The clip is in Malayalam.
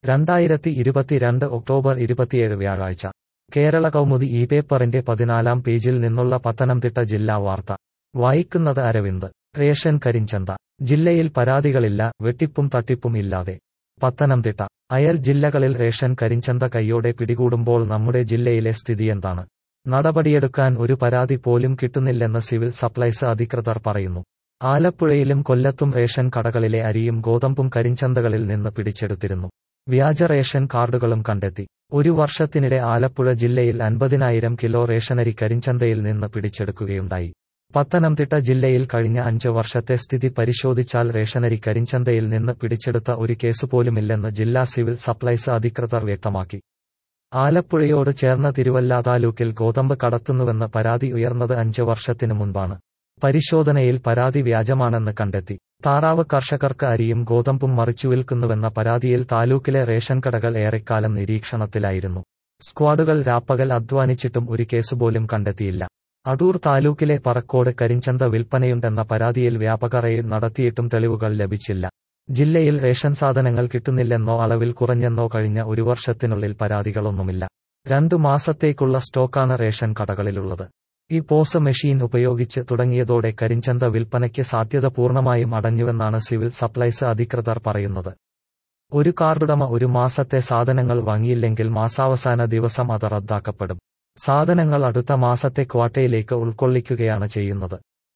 രണ്ടായിരത്തി ഇരുപത്തിരണ്ട് ഒക്ടോബർ ഇരുപത്തിയേഴ് വ്യാഴാഴ്ച കേരള കൗമുദി ഈ പേപ്പറിന്റെ പതിനാലാം പേജിൽ നിന്നുള്ള പത്തനംതിട്ട ജില്ലാ വാർത്ത വായിക്കുന്നത് അരവിന്ദ് റേഷൻ കരിഞ്ചന്ത ജില്ലയിൽ പരാതികളില്ല വെട്ടിപ്പും തട്ടിപ്പും ഇല്ലാതെ പത്തനംതിട്ട അയൽ ജില്ലകളിൽ റേഷൻ കരിഞ്ചന്ത കൈയോടെ പിടികൂടുമ്പോൾ നമ്മുടെ ജില്ലയിലെ സ്ഥിതിയെന്താണ് നടപടിയെടുക്കാൻ ഒരു പരാതി പോലും കിട്ടുന്നില്ലെന്ന് സിവിൽ സപ്ലൈസ് അധികൃതർ പറയുന്നു ആലപ്പുഴയിലും കൊല്ലത്തും റേഷൻ കടകളിലെ അരിയും ഗോതമ്പും കരിഞ്ചന്തകളിൽ നിന്ന് പിടിച്ചെടുത്തിരുന്നു വ്യാജ റേഷൻ കാർഡുകളും കണ്ടെത്തി ഒരു വർഷത്തിനിടെ ആലപ്പുഴ ജില്ലയിൽ അൻപതിനായിരം കിലോ റേഷനരി കരിഞ്ചന്തയിൽ നിന്ന് പിടിച്ചെടുക്കുകയുണ്ടായി പത്തനംതിട്ട ജില്ലയിൽ കഴിഞ്ഞ അഞ്ച് വർഷത്തെ സ്ഥിതി പരിശോധിച്ചാൽ റേഷനരി കരിഞ്ചന്തയിൽ നിന്ന് പിടിച്ചെടുത്ത ഒരു കേസുപോലുമില്ലെന്ന് ജില്ലാ സിവിൽ സപ്ലൈസ് അധികൃതർ വ്യക്തമാക്കി ആലപ്പുഴയോട് ചേർന്ന തിരുവല്ല താലൂക്കിൽ ഗോതമ്പ് കടത്തുന്നുവെന്ന് പരാതി ഉയർന്നത് അഞ്ച് വർഷത്തിനു മുൻപാണ് പരിശോധനയിൽ പരാതി വ്യാജമാണെന്ന് കണ്ടെത്തി താറാവ് കർഷകർക്ക് അരിയും ഗോതമ്പും മറിച്ചുവിൽക്കുന്നുവെന്ന പരാതിയിൽ താലൂക്കിലെ റേഷൻ കടകൾ ഏറെക്കാലം നിരീക്ഷണത്തിലായിരുന്നു സ്ക്വാഡുകൾ രാപ്പകൽ അധ്വാനിച്ചിട്ടും ഒരു കേസുപോലും കണ്ടെത്തിയില്ല അടൂർ താലൂക്കിലെ പറക്കോട് കരിഞ്ചന്ത വിൽപ്പനയുണ്ടെന്ന പരാതിയിൽ വ്യാപക റെയ്ഡ് നടത്തിയിട്ടും തെളിവുകൾ ലഭിച്ചില്ല ജില്ലയിൽ റേഷൻ സാധനങ്ങൾ കിട്ടുന്നില്ലെന്നോ അളവിൽ കുറഞ്ഞെന്നോ കഴിഞ്ഞ ഒരു വർഷത്തിനുള്ളിൽ പരാതികളൊന്നുമില്ല രണ്ടു മാസത്തേക്കുള്ള സ്റ്റോക്കാണ് റേഷൻ കടകളിലുള്ളത് ഈ പോസ് മെഷീൻ ഉപയോഗിച്ച് തുടങ്ങിയതോടെ കരിഞ്ചന്ത വിൽപ്പനയ്ക്ക് സാധ്യത പൂർണ്ണമായും അടഞ്ഞുവെന്നാണ് സിവിൽ സപ്ലൈസ് അധികൃതർ പറയുന്നത് ഒരു കാർഡുടമ ഒരു മാസത്തെ സാധനങ്ങൾ വാങ്ങിയില്ലെങ്കിൽ മാസാവസാന ദിവസം അത് റദ്ദാക്കപ്പെടും സാധനങ്ങൾ അടുത്ത മാസത്തെ ക്വാട്ടയിലേക്ക് ഉൾക്കൊള്ളിക്കുകയാണ് ചെയ്യുന്നത്